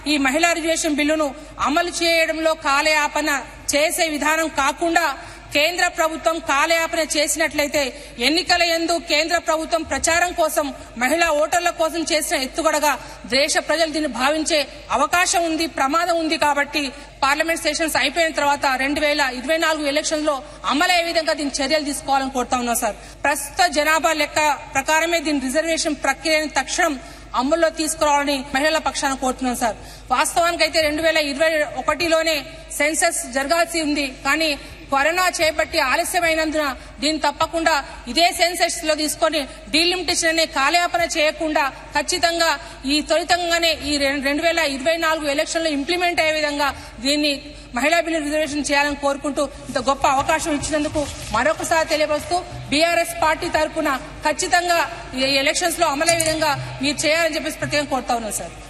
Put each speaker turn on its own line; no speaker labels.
ఈ మహిళా రిజర్వేషన్ బిల్లును అమలు చేయడంలో కాలయాపన చేసే విధానం కాకుండా కేంద్ర ప్రభుత్వం కాలయాపన చేసినట్లయితే ఎన్నికల ఎందు కేంద్ర ప్రభుత్వం ప్రచారం కోసం మహిళా ఓటర్ల కోసం చేసిన ఎత్తుగడగా దేశ ప్రజలు దీన్ని భావించే అవకాశం ఉంది ప్రమాదం ఉంది కాబట్టి పార్లమెంట్ సెషన్స్ అయిపోయిన తర్వాత రెండు వేల ఇరవై నాలుగు ఎలక్షన్ లో అమలయ్యే విధంగా దీని చర్యలు తీసుకోవాలని కోరుతా ఉన్నాం సార్ ప్రస్తుత జనాభా లెక్క ప్రకారమే దీని రిజర్వేషన్ ప్రక్రియను తక్షణం అమల్లో తీసుకురావాలని మహిళల పక్షాన కోరుతున్నాం సార్ వాస్తవానికి అయితే రెండు వేల ఇరవై ఒకటిలోనే సెన్సస్ జరగాల్సి ఉంది కానీ కరోనా చేపట్టి ఆలస్యమైనందున దీన్ని తప్పకుండా ఇదే సెన్సెస్ లో తీసుకొని డీలిమిటేషన్ అనే కాలయాపన చేయకుండా ఖచ్చితంగా ఈ త్వరితంగానే ఈ రెండు వేల ఇరవై నాలుగు ఎలక్షన్ లో ఇంప్లిమెంట్ అయ్యే విధంగా దీన్ని మహిళా బిల్లు రిజర్వేషన్ చేయాలని కోరుకుంటూ ఇంత గొప్ప అవకాశం ఇచ్చినందుకు మరొకసారి తెలియపరుస్తూ బీఆర్ఎస్ పార్టీ తరఫున ఖచ్చితంగా ఈ ఎలక్షన్స్ లో అమలయ్యే విధంగా మీరు చేయాలని చెప్పేసి ప్రత్యేకంగా కోరుతా ఉన్నాం సార్